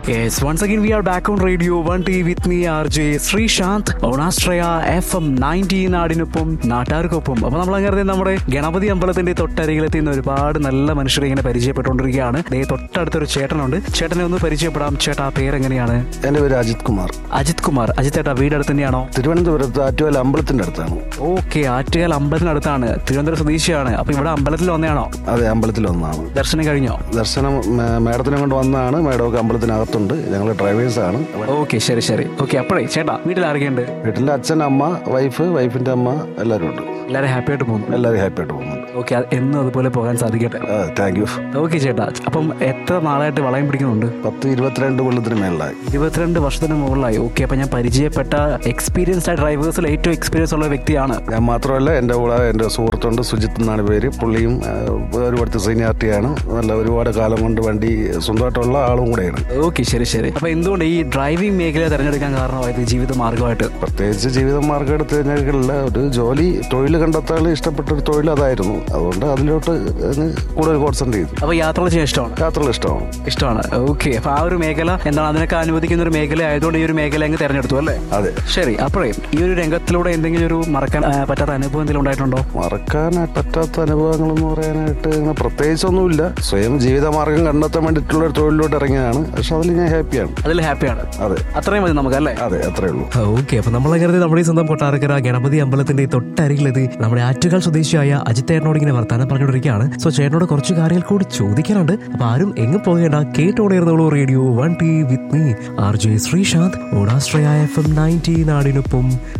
Yes, once again we are back on Radio 1T with me RJ Sreesanth ഓണാസ്ട്രയ F M nineteen നാടിനൊപ്പം നാട്ടാർക്കൊപ്പം അപ്പൊ നമ്മൾ അങ്ങനെ നമ്മുടെ ഗണപതി അമ്പലത്തിന്റെ തൊട്ടരികിലെത്തി നിന്ന് ഒരുപാട് നല്ല മനുഷ്യരെ ഇങ്ങനെ പരിചയപ്പെട്ടുകൊണ്ടിരിക്കുകയാണ് ദേ തൊട്ടടുത്തൊരു ചേട്ടനുണ്ട് ചേട്ടനെ ഒന്ന് പരിചയപ്പെടാം ചേട്ടാ പേരെങ്ങനെയാണ് എൻ്റെ പേര് അജിത് കുമാർ അജിത് കുമാർ അജിത് ചേട്ടാ വീട് അടുത്ത് തന്നെയാണോ തിരുവനന്തപുരത്ത് ആറ്റുകാൽ അമ്പലത്തിന്റെ അടുത്താണ് ഓക്കെ ആറ്റുകാൽ അമ്പലത്തിനടുത്താണ് തിരുവനന്തപുരം സ്വദേശിയാണ് അപ്പൊ ഇവിടെ അമ്പലത്തിൽ വന്നതാണോ അതെ അമ്പലത്തിൽ ഒന്നാണ് ദർശനം കഴിഞ്ഞോ ദർശനം മേ- മേഡത്തിനെ കൊണ്ട് വന്നതാണ് മേഡമൊക്കെ അമ്പലത്തിനകത്തുണ്ട് ഞങ്ങൾ ഡ്രൈവേഴ്സാണ് ഓക്കെ ശരി ശരി ഓക്കെ അപ്പോഴേ ചേട്ടാ വീട്ടിൽ ആരൊക്കെയുണ്ട് വീട്ടിലെ അച്ഛൻ അമ്മ വൈഫ് വൈഫിന്റെ അമ്മ എല്ലാവരും ഉണ്ട് എല്ലാവരും ഹാപ്പി ആയിട്ട് പോകുന്നു എല്ലാവരും ഹാപ്പി ആയിട്ട് പോകുന്നുണ്ട് ഓക്കെ എന്നും അതുപോലെ പോകാൻ സാധിക്കട്ടെ താങ്ക് യു ഓക്കെ ചേട്ടാ അപ്പം എത്ര നാളായിട്ട് വളയം പിടിക്കുന്നുണ്ട് പത്ത് ഇരുപത്തിരണ്ട് കൊല്ലത്തിന് മേളിലായി ഇരുപത്തിരണ്ട് വർഷത്തിന് മുകളിലായി ഓക്കെ അപ്പം ഞാൻ പരിചയപ്പെട്ട എക്സ്പീരിയൻസ്ഡ് ആയ ഡ്രൈവേഴ്സിൽ ഏറ്റവും എക്സ്പീരിയൻസ് ഉള്ള വ്യക്തിയാണ് ഞാൻ മാത്രമല്ല എൻ്റെ കൂടെ എൻ്റെ സുഹൃത്തുണ്ട് സുജിത്ത് എന്നാണ് പേര് പുള്ളിയും ആ, ഒരുപാട് സീനിയാരിറ്റിയാണ് നല്ല ഒരുപാട് കാലം കൊണ്ട് വണ്ടി സ്വന്തമായിട്ടുള്ള ആളും കൂടെയാണ് ഓക്കെ ശരി ശരി അപ്പം എന്തുകൊണ്ട് ഈ ഡ്രൈവിംഗ് മേഖല തിരഞ്ഞെടുക്കാൻ കാരണമായത് ജീവിത മാർഗമായിട്ട് പ്രത്യേകിച്ച് ജീവിത മാർഗം എടുത്ത് കഴിഞ്ഞാൽ ഒരു ജോലി തൊഴിൽ കണ്ടെത്താൻ ഇഷ്ടപ്പെട്ട ഒരു തൊഴിൽ അതായിരുന്നു അതുകൊണ്ട് അതിലോട്ട് അങ്ങ് കൂടുതൽ കോൺസെൻട്രേറ്റ് ചെയ്തു അപ്പോൾ യാത്രകൾ ചെയ്യാൻ ഇഷ്ടമാണ് യാത്രകൾ ഇഷ്ടമാണ് ഇഷ്ടമാണ് ഓക്കെ അപ്പോൾ ആ ഒരു മേഖല എന്താണ് അതിനൊക്കെ അനുവദിക്കുന്ന ഒരു മേഖല ആയതുകൊണ്ട് ഈ ഒരു മേഖല അങ്ങ് തിരഞ്ഞെടുത്തു അല്ലേ അതെ ശരി അപ്പോഴേ ഈ ഒരു രംഗത്തിലൂടെ എന്തെങ്കിലും ഒരു മറക്കാൻ ആ, പറ്റാത്ത അനുഭവം എന്തെങ്കിലും ഉണ്ടായിട്ടുണ്ടോ മറക്കാൻ പറ്റാത്ത അനുഭവങ്ങളെന്ന് പറയാനായിട്ട് അങ്ങനെ പ്രത്യേകിച്ചൊന്നുമില്ല സ്വയം ജീവിതമാർഗം കണ്ടെത്താൻ വേണ്ടിയിട്ടുള്ള ഒരു തൊഴിലിലോട്ട് ഇറങ്ങിയതാണ് പക്ഷെ അതിൽ ഞാൻ ഹാപ്പിയാണ് അതിൽ ഹാപ്പിയാണ് അതെ അത്രയും മതി നമുക്ക് അല്ലേ അതെ അത്രേ ഉള്ളൂ ഓക്കെ അപ്പൊ നമ്മളങ്ങനെ നമ്മുടെ ഈ സ്വന്തം കൊട്ടാരക്കര ഗണപതി അമ്പലത്തിന്റെ തൊട്ടരികിലെത്തി നമ്മുടെ ആറ്റുകാൽ സ്വദേശിയായ അജിത് ചേട്ടനോട് ഇങ്ങനെ വർത്താനം പറഞ്ഞുകൊണ്ടിരിക്കുകയാണ് സോ ചേട്ടനോട് കുറച്ച് കാര്യങ്ങൾ കൂടി ചോദിക്കാനുണ്ട് അപ്പൊ ആരും എങ്ങും പോകേണ്ട കേട്ടോടേർന്നോളൂ radio one T with me R J Sreesanth ഓണാശ്രയ എഫ് എം നയൻറ്റി നാടിനൊപ്പം